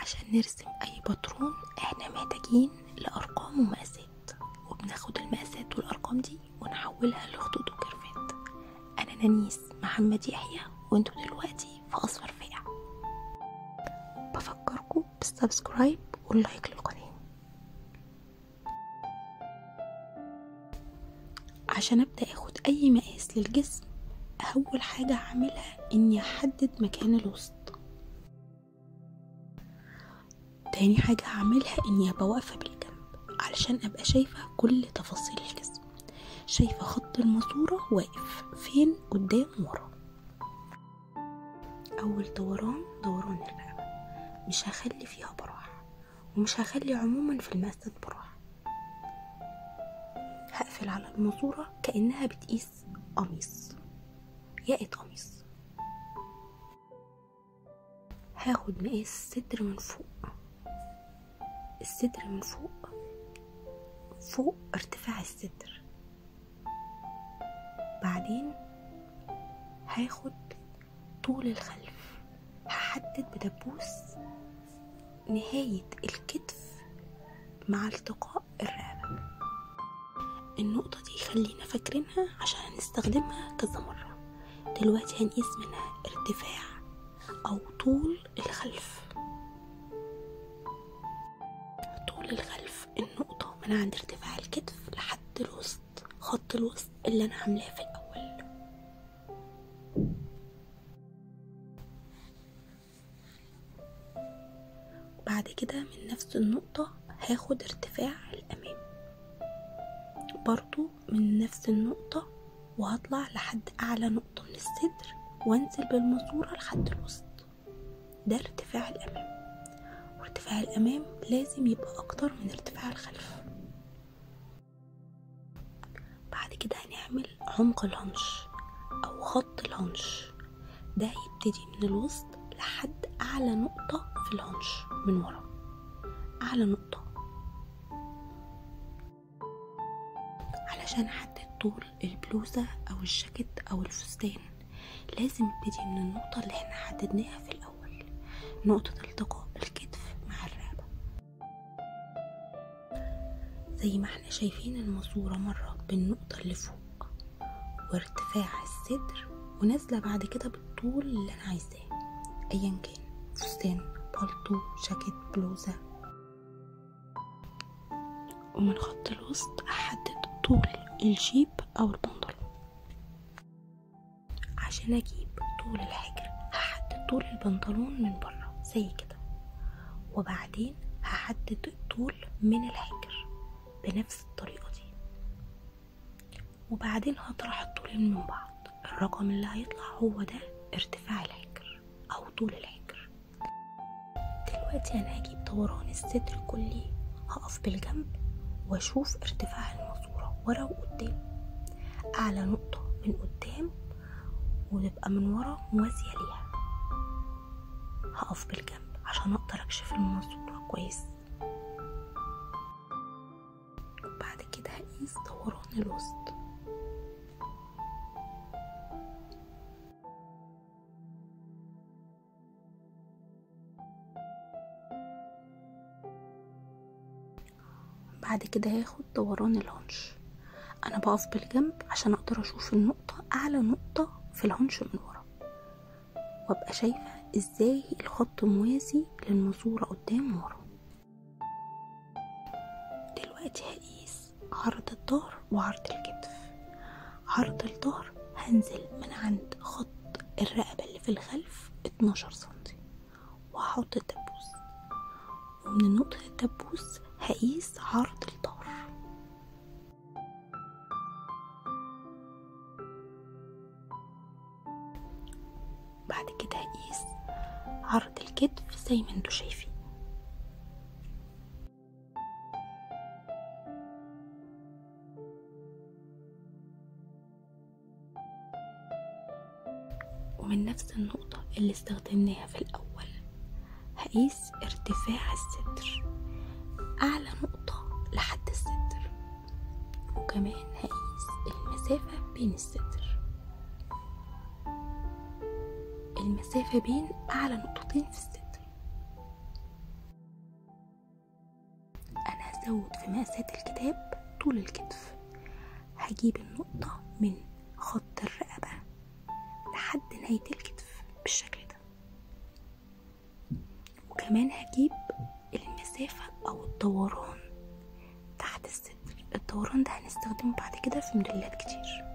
عشان نرسم اي باترون احنا محتاجين لارقام ومقاسات وبناخد المقاسات والارقام دي ونحولها لخطوط وكيرفات انا نانيس محمد يحيى وانتوا دلوقتي في اصفر فاقع بفكركم بالسبسكرايب واللايك للقناه عشان ابدا اخد اي مقاس للجسم اول حاجه هعملها اني احدد مكان الوسط تاني حاجة هعملها اني ابقى واقفة بالجنب علشان ابقى شايفة كل تفاصيل الجسم شايفة خط الماسورة واقف فين قدام ورا اول دوران دوران الرقبة مش هخلي فيها براح ومش هخلي عموما في المقاسات براح هقفل على الماسورة كأنها بتقيس قميص ياقة قميص هاخد مقاس الصدر من فوق الصدر من فوق فوق ارتفاع الصدر بعدين هاخد طول الخلف هحدد بدبوس نهاية الكتف مع التقاء الرقبة النقطة دي خلينا فاكرينها عشان هنستخدمها كذا مرة دلوقتي هنقيس منها ارتفاع أو طول الخلف طول الخلف النقطة من عند ارتفاع الكتف لحد الوسط خط الوسط اللي أنا عاملاه في الأول بعد كده من نفس النقطة هاخد ارتفاع الأمام برضو من نفس النقطة وهطلع لحد أعلى نقطة من الصدر وانزل بالماسورة لحد الوسط ده ارتفاع الأمام وارتفاع الأمام لازم يبقى أكتر من ارتفاع الخلف بعد كده هنعمل عمق الهنش أو خط الهنش ده يبتدي من الوسط لحد أعلى نقطة في الهنش من ورا أعلى نقطة علشان أحدد طول البلوزة أو الجاكيت أو الفستان لازم ابتدي من النقطة اللي احنا حددناها في الأول نقطة التقاء الكتف مع الرقبة زي ما احنا شايفين الماسورة مرة بالنقطة اللي فوق وارتفاع الصدر ونازلة بعد كده بالطول اللي أنا عايزاه أيا كان فستان بالطو جاكيت بلوزة ومن خط الوسط أحدد طول الجيب أو البنطلون عشان أجيب طول الحجر هحدد طول البنطلون من بره زي كده وبعدين هحدد الطول من الحجر بنفس الطريقة دي وبعدين هطرح الطولين من بعض الرقم اللي هيطلع هو ده ارتفاع الحجر أو طول الحجر دلوقتي أنا هجيب دوران الصدر كلي هقف بالجنب واشوف ارتفاع الماسورة ورا وقدام أعلى نقطة من قدام وتبقى من ورا موازية ليها هقف بالجنب عشان اقدر اكشف الماسورة كويس بعد كده هقيس دوران الوسط بعد كده هاخد دوران الهنش انا بقف بالجنب عشان اقدر اشوف النقطة اعلى نقطة في الهنش من ورا وابقى شايفة ازاي الخط موازي للماسورة قدام ورا دلوقتي هقيس عرض الظهر وعرض الكتف عرض الظهر هنزل من عند خط الرقبة اللي في الخلف 12 سنتي وهحط الدبوس ومن نقطة الدبوس هقيس عرض الظهر بعد كده هقيس عرض الكتف زي ما انتوا شايفين ومن نفس النقطة اللي استخدمناها في الأول هقيس ارتفاع الصدر أعلى نقطة لحد الصدر وكمان هقيس المسافة بين الصدر المسافة بين أعلى نقطتين في الصدر هزود في مقاسات الكتاب طول الكتف هجيب النقطة من خط الرقبة لحد نهاية الكتف بالشكل ده وكمان هجيب المسافة أو الدوران تحت الصدر الدوران ده هنستخدمه بعد كده في موديلات كتير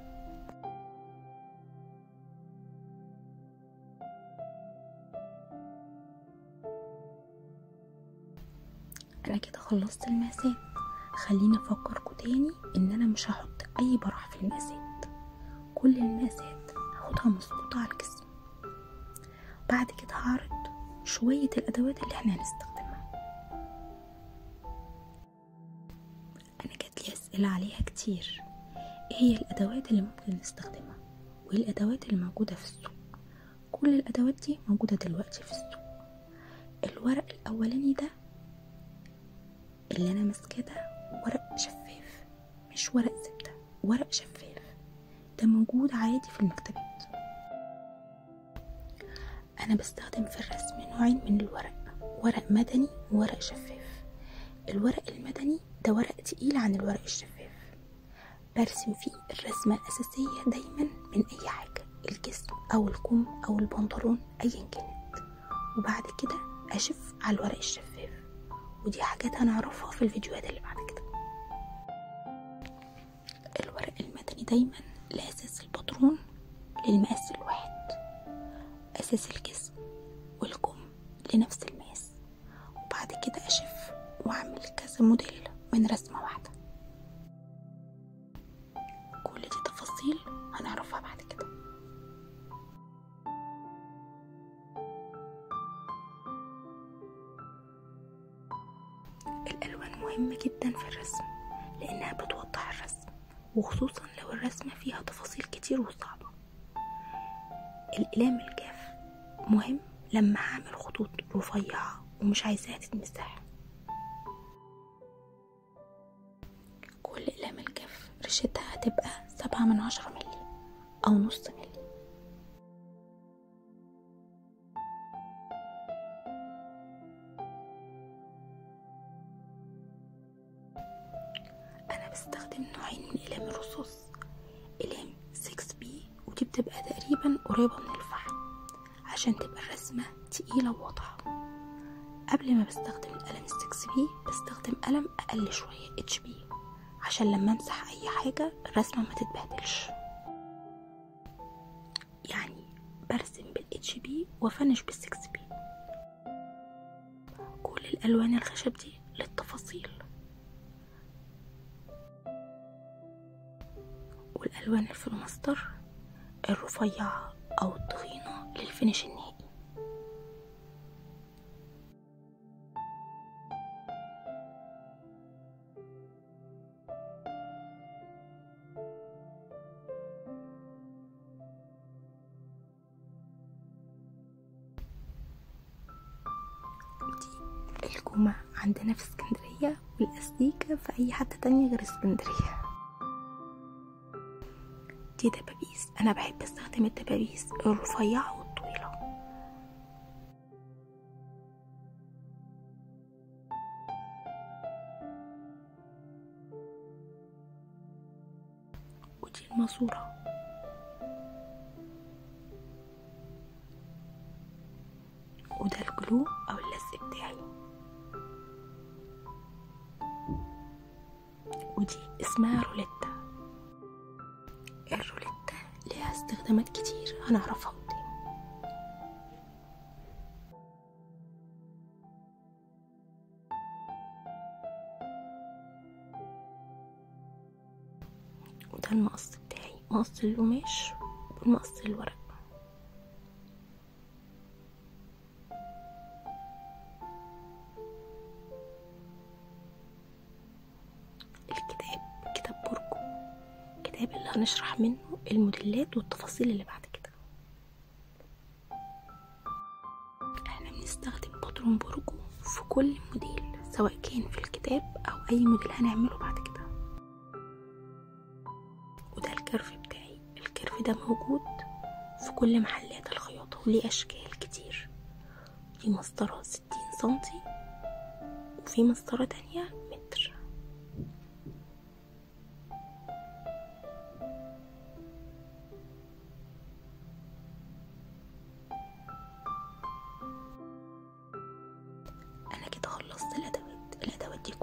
انا كده خلصت المقاسات خليني افكركم تاني ان انا مش هحط اي براح في المقاسات كل المقاسات هاخدها مظبوطة على الجسم بعد كده هعرض شوية الادوات اللي احنا هنستخدمها انا جاتلي اسئلة عليها كتير ايه هي الادوات اللي ممكن نستخدمها وايه الادوات اللي موجودة في السوق كل الادوات دي موجودة دلوقتي في السوق الورق الاولاني ده اللي انا ماسكاه ده ورق شفاف مش ورق زبدة ورق شفاف ده موجود عادي في المكتبات انا بستخدم في الرسم نوعين من الورق ورق مدني وورق شفاف الورق المدني ده ورق تقيل عن الورق الشفاف برسم فيه الرسمة الأساسية دايما من أي حاجة الجسم أو الكم أو البنطلون أيا كانت وبعد كده أشف على الورق الشفاف ودي حاجات هنعرفها في الفيديوهات اللي بعد كده الورق المدني دايما لأساس البطرون للمقاس الواحد أساس الجسم والكم لنفس المقاس وبعد كده أشف وأعمل كذا موديل من رسمة واحدة كل دي تفاصيل هنعرفها بعد كده الألوان مهمة جدا في الرسم لأنها بتوضح الرسم وخصوصا لو الرسمة فيها تفاصيل كتير وصعبة الإقلام الجاف مهم لما هعمل خطوط رفيعة ومش عايزاها تتمسح كل إقلام الجاف رشتها هتبقى سبعة من عشرة ملي أو نص ملي أنا بستخدم نوعين من أقلام الرصاص أقلام 6B ودي بتبقى تقريبا قريبة من الفحم عشان تبقى الرسمة تقيلة وواضحة قبل ما بستخدم القلم 6B بستخدم قلم أقل شوية HB عشان لما امسح أي حاجة الرسمة ما تتبهدلش يعني برسم بال HB وافنش بال 6B كل الألوان الخشب دي للتفاصيل والألوان الفلوماستر الرفيعة أو التخينة للفينش النهائي دي الجمع عندنا في اسكندرية والأستيكة في أي حتة تانية غير اسكندرية دي دبابيس انا بحب استخدم الدبابيس الرفيعة والطويلة ودي الماسورة وده الجلو او اللزق بتاعي ودي اسمها روليتا الروليتا ليها استخدامات كتير هنعرفها قدام وده المقص بتاعي مقص القماش والمقص الورق الكتاب كتاب بوركو الكتاب اللي هنشرح منه الموديلات والتفاصيل اللي بعد كده احنا بنستخدم باترون بورجو في كل موديل سواء كان في الكتاب او اي موديل هنعمله بعد كده وده الكرف بتاعي الكرف ده موجود في كل محلات الخياطة وليه اشكال كتير دي مسطرة ستين سنتي وفي مسطرة تانية متر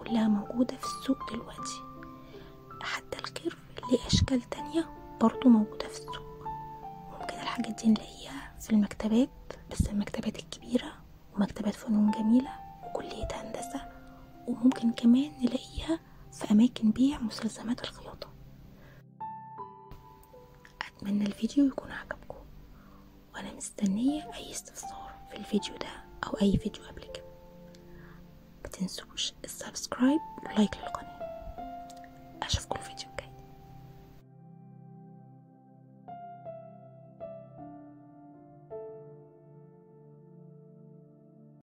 كلها موجودة في السوق دلوقتي حتى الكيرف ليه أشكال تانية برضو موجودة في السوق ممكن الحاجات دي نلاقيها في المكتبات بس المكتبات الكبيرة ومكتبات فنون جميلة وكلية هندسة وممكن كمان نلاقيها في أماكن بيع مستلزمات الخياطة أتمنى الفيديو يكون عجبكم وأنا مستنية أي استفسار في الفيديو ده أو أي فيديو قبل كده متنسوش السبسكرايب ولايك للقناة أشوفكم الفيديو